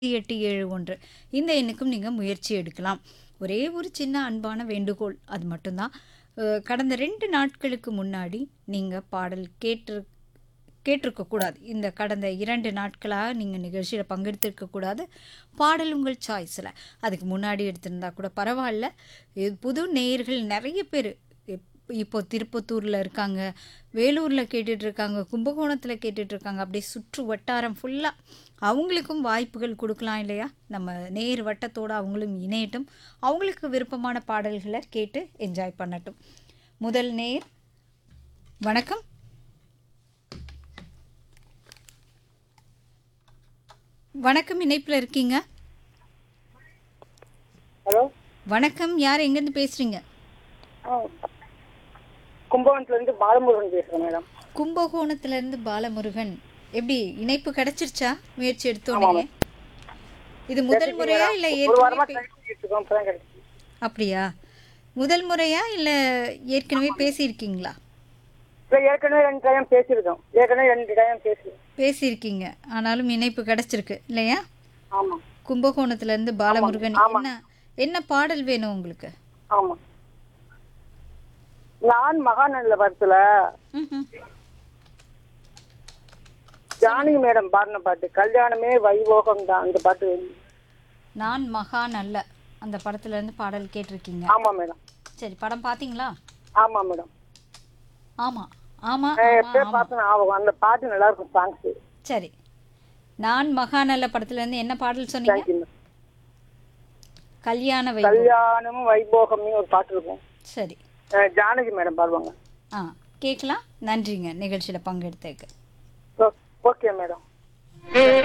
எட்டு ஏழு ஒன்று இந்த எண்ணுக்கும் நீங்கள் முயற்சி எடுக்கலாம் ஒரே ஒரு சின்ன அன்பான வேண்டுகோள் அது மட்டும்தான் அஹ், கடந்த ரெண்டு நாட்களுக்கு முன்னாடி நீங்கள் பாடல் கேட்டு கேட்டிருக்கக்கூடாது இந்த கடந்த இரண்டு நாட்களாக நீங்கள் நிகழ்ச்சியில் பங்கெடுத்திருக்கக்கூடாது பாடல் உங்கள் சாய்ஸில் அதுக்கு முன்னாடி எடுத்திருந்தா கூட பரவாயில்ல இது புது நேயர்கள் நிறைய பேர் இப்போ திருப்பத்தூரில் இருக்காங்க வேலூரில் கேட்டுட்டு இருக்காங்க கும்பகோணத்தில் கேட்டுட்டு இருக்காங்க அப்படியே சுற்று வட்டாரம் ஃபுல்லாக அவங்களுக்கும் வாய்ப்புகள் கொடுக்கலாம் இல்லையா நம்ம நேர் வட்டத்தோடு அவங்களும் இணையட்டும் அவங்களுக்கு விருப்பமான பாடல்களை கேட்டு என்ஜாய் பண்ணட்டும் முதல் நேர் வணக்கம் வணக்கம் இணைப்பில் இருக்கீங்க ஹலோ வணக்கம் யார் எங்கேருந்து பேசுகிறீங்க ஆ கும்பகோணத்துலேருந்து பாலமுருகன் பேசுகிறேன் மேடம் கும்பகோணத்துலேருந்து பாலமுருகன் எப்படி இணைப்பு கிடைச்சிருச்சா முயற்சி எடுத்தோன்னே இது முதல் முறையா இல்லை ஒரு வாரமாக ஏற்கனவே ட்ரை பண்ணிட்டு இருக்கோம் இப்போ தான் கிடைச்சி அப்படியா முதல் முறையா இல்லை ஏற்கனவே பேசியிருக்கீங்களா இல்லை ஏற்கனவே ரெண்டு டைம் பேசியிருக்கோம் ஏற்கனவே ரெண்டு டைம் பேசியிருக்கோம் பேசியிருக்கீங்க ஆனாலும் இணைப்பு கிடைச்சிருக்கு இல்லையா ஆமாம் கும்பகோணத்துலேருந்து பாலமுருகன் என்ன என்ன பாடல் வேணும் உங்களுக்கு ஆமாம் நான் மகாநல்ல படத்தில் ம்ஹும். ஜானகி மேடம் பாடின பாட்டு கல்யாணமே வைபோகம் தான் அந்த பாட்டு வேணும். நான் மகான் அல்ல அந்த படத்துலேருந்து பாடல் கேட்டிருக்கீங்க ஆமாம் மேடம் சரி படம் பார்த்தீங்களா ஆமாம் மேடம் ஆமாம் ஆமாம் நான் ஆமாம் எப்போ பார்த்தேன் ஆகும் அந்த பாட்டு நல்லா இருக்கும் சாங்ஸு சரி நான் மகாநல்ல படத்துலேருந்து என்ன பாடல் சொன்னீங்க தேங்க்யூ மேம் கல்யாண வை கல்யாணமும் வைபோகம்னு ஒரு பாட்டு இருக்கும் சரி அஹ் ஜானகி மேடம் பாடுவாங்க ஆ கேட்கலாம் நன்றிங்க நிகழ்ச்சியில் பங்கெடுத்ததுக்கு ஓ- ஓகே மேடம்